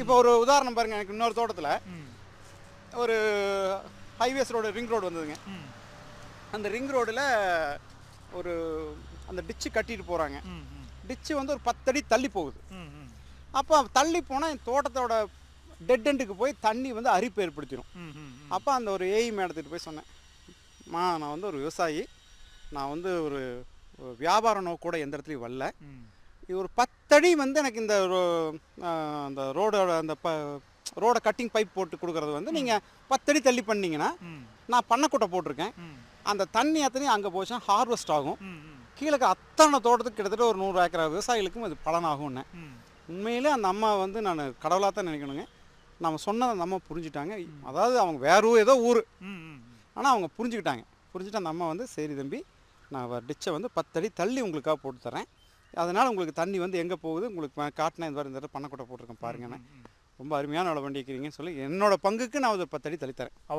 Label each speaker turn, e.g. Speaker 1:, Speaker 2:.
Speaker 1: இப்போ ஒரு உதாரணம் பாருங்க எனக்கு இன்னொரு தோட்டத்தில்
Speaker 2: ம்
Speaker 1: ஒரு ஹைவேஸ் ரோடு ரிங் ரோடு வந்ததுங்க
Speaker 2: ம்
Speaker 1: அந்த ரிங் ரோடில் ஒரு அந்த டிச்சு கட்டிட்டு போகிறாங்க
Speaker 2: ம் ம்
Speaker 1: டிச்சு வந்து ஒரு பத்தடி தள்ளி போகுது
Speaker 2: ம் ம்
Speaker 1: அப்போ தள்ளி போனால் என் தோட்டத்தோட டெட் எண்டுக்கு போய் தண்ணி வந்து அரிப்பு ஏற்படுத்திடும்
Speaker 2: ம் ம்
Speaker 1: அப்போ அந்த ஒரு ஏஇ மேடத்துக்கு போய் சொன்னேன் மா நான் வந்து ஒரு விவசாயி நான் வந்து ஒரு ஒரு வியாபார நோக்கோட எந்த இடத்துலையும் வரல
Speaker 2: ம்
Speaker 1: இது ஒரு பத்தடி வந்து எனக்கு இந்த ரோ- ஆஹ் அந்த ரோடோட அந்த ப ரோட கட்டிங் பைப் போட்டு கொடுக்கறது வந்து நீங்கள் பத்தடி தள்ளி பண்ணீங்கன்னா
Speaker 2: ம்
Speaker 1: நான் பண்ணக்கூட்டை போட்டிருக்கேன்
Speaker 2: ம்
Speaker 1: அந்த தண்ணி அத்தனையும் அங்கே போச்சுன்னா ஹார்வெஸ்ட் ஆகும்
Speaker 2: ம் ம்
Speaker 1: கீழே இருக்க அத்தனை தோட்டத்துக்கு கிட்டத்தட்ட ஒரு நூறு ஏக்கர் விவசாயிகளுக்கும் அது பலனாகும்னு
Speaker 2: ம்
Speaker 1: உண்மையிலே அந்த அம்மா வந்து நான் கடவுளாக தான் நினைக்கணுங்க நம்ம சொன்னதை அந்த அம்மா புரிஞ்சுட்டாங்க அதாவது அவங்க வேற ஊர் ஏதோ ஊர்
Speaker 2: ம் ம்
Speaker 1: ஆனால் அவங்க புரிஞ்சுக்கிட்டாங்க புரிஞ்சுட்டு அந்த அம்மா வந்து சரி தம்பி நான் டிச்சை வந்து பத்தடி தள்ளி உங்களுக்காக போட்டு தரேன் அதனால் உங்களுக்கு தண்ணி வந்து எங்கே போகுது உங்களுக்கு நான் காட்டினேன் இந்த மாதிரி இந்த இடத்துல பண்ணக்கூட போட்டிருக்கேன் பாருங்கண்ணே
Speaker 2: ம், ம்.
Speaker 1: ரொம்ப அருமையான வேலை பண்ணிக்கிறீங்கன்னு சொல்லி என்னோட பங்குக்கு நான் ஒரு பத்தடி தள்ளி தரேன்